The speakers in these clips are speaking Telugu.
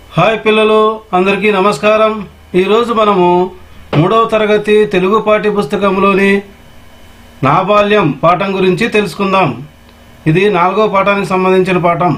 హాయ్ పిల్లలు అందరికీ నమస్కారం ఈరోజు మనము మూడవ తరగతి తెలుగు పాఠ్య పుస్తకంలోని నా బాల్యం పాఠం గురించి తెలుసుకుందాం ఇది నాలుగో పాఠానికి సంబంధించిన పాఠం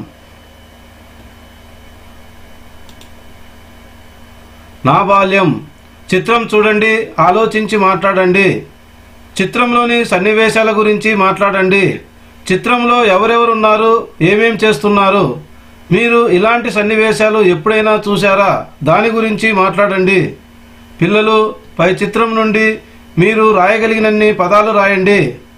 నా బాల్యం చిత్రం చూడండి ఆలోచించి మాట్లాడండి చిత్రంలోని సన్నివేశాల గురించి మాట్లాడండి చిత్రంలో ఎవరెవరున్నారు ఏమేం చేస్తున్నారు మీరు ఇలాంటి సన్నివేశాలు ఎప్పుడైనా చూశారా దాని గురించి మాట్లాడండి పిల్లలు పై చిత్రం నుండి మీరు రాయగలిగినన్ని పదాలు రాయండి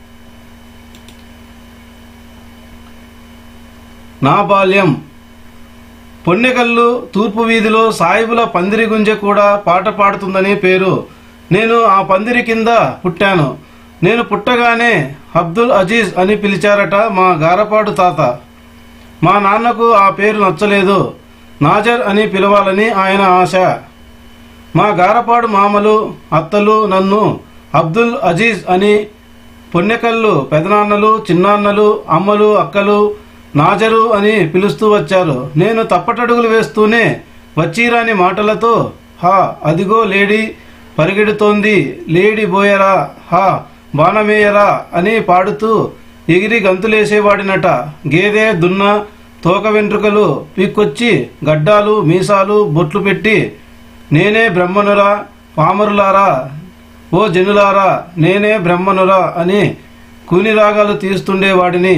నా బాల్యం పొన్నెకల్లు తూర్పు వీధిలో సాయిబుల పందిరి గుంజె కూడా పాట పాడుతుందని పేరు నేను ఆ పందిరి కింద పుట్టాను నేను పుట్టగానే అబ్దుల్ అజీజ్ అని పిలిచారట మా గారపాడు తాత మా నాన్నకు ఆ పేరు నచ్చలేదు నాజర్ అని పిలవాలని ఆయన ఆశ మా గారపాడు మామలు అత్తలు నన్ను అబ్దుల్ అజీజ్ అని పొన్నెకల్లు పెదనాన్నలు చిన్నాన్నలు అమ్మలు అక్కలు నాజరు అని పిలుస్తూ వచ్చారు నేను తప్పటడుగులు వేస్తూనే వచ్చిరాని మాటలతో హా అదిగో లేడీ పరిగెడుతోంది లేడీ బోయరా హా బాణమేయరా అని పాడుతూ ఎగిరి గంతులేసేవాడినట గేదె దున్న తోక వెంట్రుకలు పీక్కొచ్చి గడ్డాలు మీసాలు బొట్లు పెట్టి నేనే బ్రహ్మనురా పామరులారా ఓ జనులారా నేనే బ్రహ్మనురా అని కూని రాగాలు తీస్తుండేవాడిని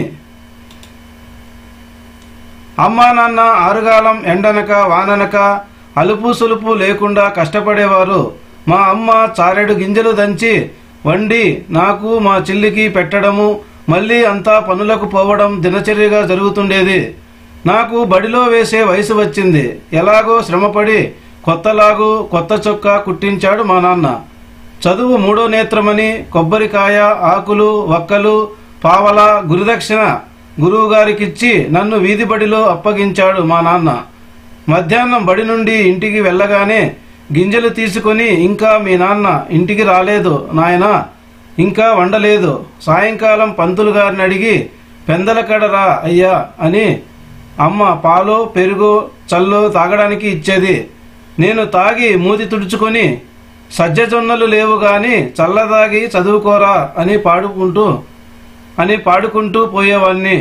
అమ్మా నాన్న ఆరుగాలం ఎండనక వాననక అలుపు సులుపు లేకుండా కష్టపడేవారు మా అమ్మ చారెడు గింజలు దంచి వండి నాకు మా చెల్లికి పెట్టడము మళ్ళీ అంతా పనులకు పోవడం దినచర్యగా జరుగుతుండేది నాకు బడిలో వేసే వయసు వచ్చింది ఎలాగో శ్రమపడి కొత్తలాగు కొత్త చొక్కా కుట్టించాడు మా నాన్న చదువు మూడో నేత్రమని కొబ్బరికాయ ఆకులు వక్కలు పావల గురుదక్షిణ గురువు గారికిచ్చి నన్ను వీధి బడిలో అప్పగించాడు మా నాన్న మధ్యాహ్నం బడి నుండి ఇంటికి వెళ్ళగానే గింజలు తీసుకొని ఇంకా మీ నాన్న ఇంటికి రాలేదు నాయనా ఇంకా వండలేదు సాయంకాలం పంతులు గారిని అడిగి పెందల కడరా అయ్యా అని అమ్మ పాలు పెరుగు చల్లు తాగడానికి ఇచ్చేది నేను తాగి మూతి తుడుచుకొని సజ్జ జొన్నలు లేవు గాని చల్లదాగి చదువుకోరా అని పాడుకుంటూ అని పాడుకుంటూ పోయేవాణ్ణి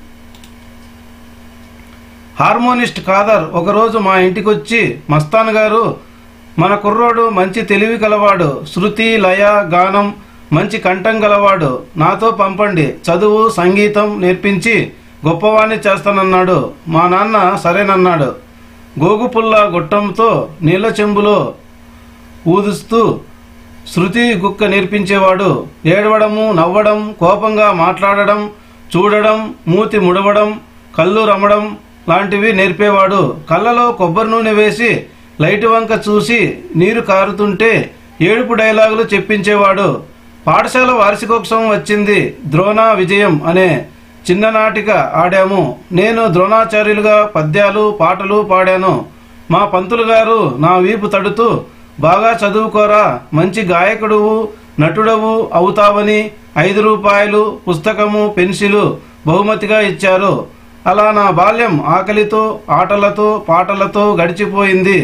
హార్మోనిస్ట్ కాదర్ ఒకరోజు మా ఇంటికొచ్చి మస్తాన్ గారు మన కుర్రోడు మంచి తెలివి కలవాడు శృతి లయ గానం మంచి కంఠం గలవాడు నాతో పంపండి చదువు సంగీతం నేర్పించి గొప్పవాణ్ణి చేస్తానన్నాడు మా నాన్న సరేనన్నాడు గోగుపుల్ల గొట్టంతో నీళ్ల చెంబులో ఊదుస్తూ శృతి గుక్క నేర్పించేవాడు ఏడవడము నవ్వడం కోపంగా మాట్లాడడం చూడడం మూతి ముడవడం కళ్ళు రమ్మడం లాంటివి నేర్పేవాడు కళ్ళలో కొబ్బరి నూనె వేసి లైట్ వంక చూసి నీరు కారుతుంటే ఏడుపు డైలాగులు చెప్పించేవాడు పాఠశాల వార్షికోత్సవం వచ్చింది ద్రోణ విజయం అనే చిన్ననాటిక ఆడాము నేను ద్రోణాచార్యులుగా పద్యాలు పాటలు పాడాను మా పంతులు గారు నా వీపు తడుతూ బాగా చదువుకోరా మంచి గాయకుడువు నటుడవు అవుతావని ఐదు రూపాయలు పుస్తకము పెన్సిలు బహుమతిగా ఇచ్చారు అలా నా బాల్యం ఆకలితో ఆటలతో పాటలతో గడిచిపోయింది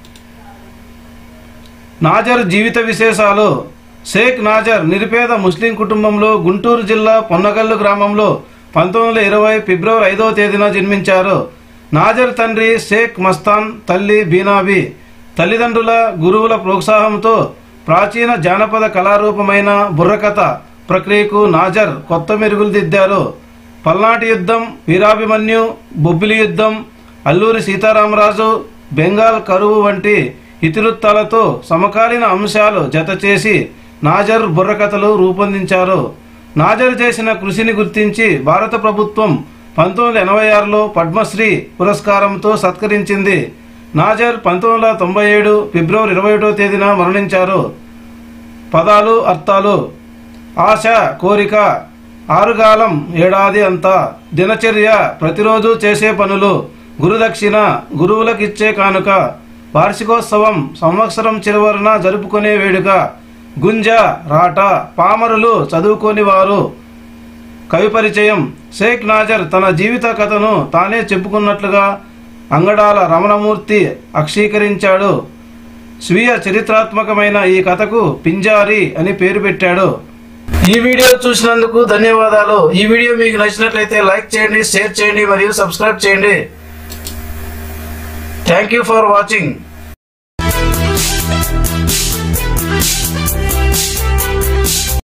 నాజర్ జీవిత విశేషాలు షేక్ నాజర్ నిరుపేద ముస్లిం కుటుంబంలో గుంటూరు జిల్లా పొన్నగల్లు గ్రామంలో పంతొమ్మిది వందల ఇరవై ఫిబ్రవరి ఐదవ తేదీన జన్మించారు నాజర్ తండ్రి షేక్ మస్తాన్ తల్లి బీనాబీ తల్లిదండ్రుల గురువుల ప్రోత్సాహంతో ప్రాచీన జానపద కళారూపమైన బుర్రకథ ప్రక్రియకు నాజర్ కొత్త మెరుగులు దిద్దారు పల్నాటి యుద్ధం వీరాభిమన్యు బొబ్బిలి యుద్ధం అల్లూరి సీతారామరాజు బెంగాల్ కరువు వంటి ఇతివృత్తాలతో సమకాలీన అంశాలు జతచేసి నాజర్ బుర్రకథలు రూపొందించారు నాజర్ చేసిన కృషిని గుర్తించి భారత ప్రభుత్వం పంతొమ్మిది వందల ఎనభై ఆరులో పద్మశ్రీ పురస్కారంతో సత్కరించింది నాజర్ పంతొమ్మిది వందల తొంభై ఏడు ఫిబ్రవరి ఇరవై ఒకటో తేదీన మరణించారు పదాలు అర్థాలు ఆశ కోరిక ఆరుగాలం ఏడాది అంతా దినచర్య ప్రతిరోజు చేసే పనులు గురుదక్షిణ గురువులకిచ్చే కానుక వార్షికోత్సవం సంవత్సరం చివరన జరుపుకునే వేడుక గుంజ రాట పామరులు చదువుకోని వారు కవి పరిచయం షేక్ నాజర్ తన జీవిత కథను తానే చెప్పుకున్నట్లుగా అంగడాల రమణమూర్తి అక్షీకరించాడు స్వీయ చరిత్రాత్మకమైన ఈ కథకు పింజారి అని పేరు పెట్టాడు ఈ వీడియో చూసినందుకు ధన్యవాదాలు ఈ వీడియో మీకు నచ్చినట్లయితే లైక్ చేయండి షేర్ చేయండి మరియు సబ్స్క్రైబ్ చేయండి థ్యాంక్ యూ ఫర్ వాచింగ్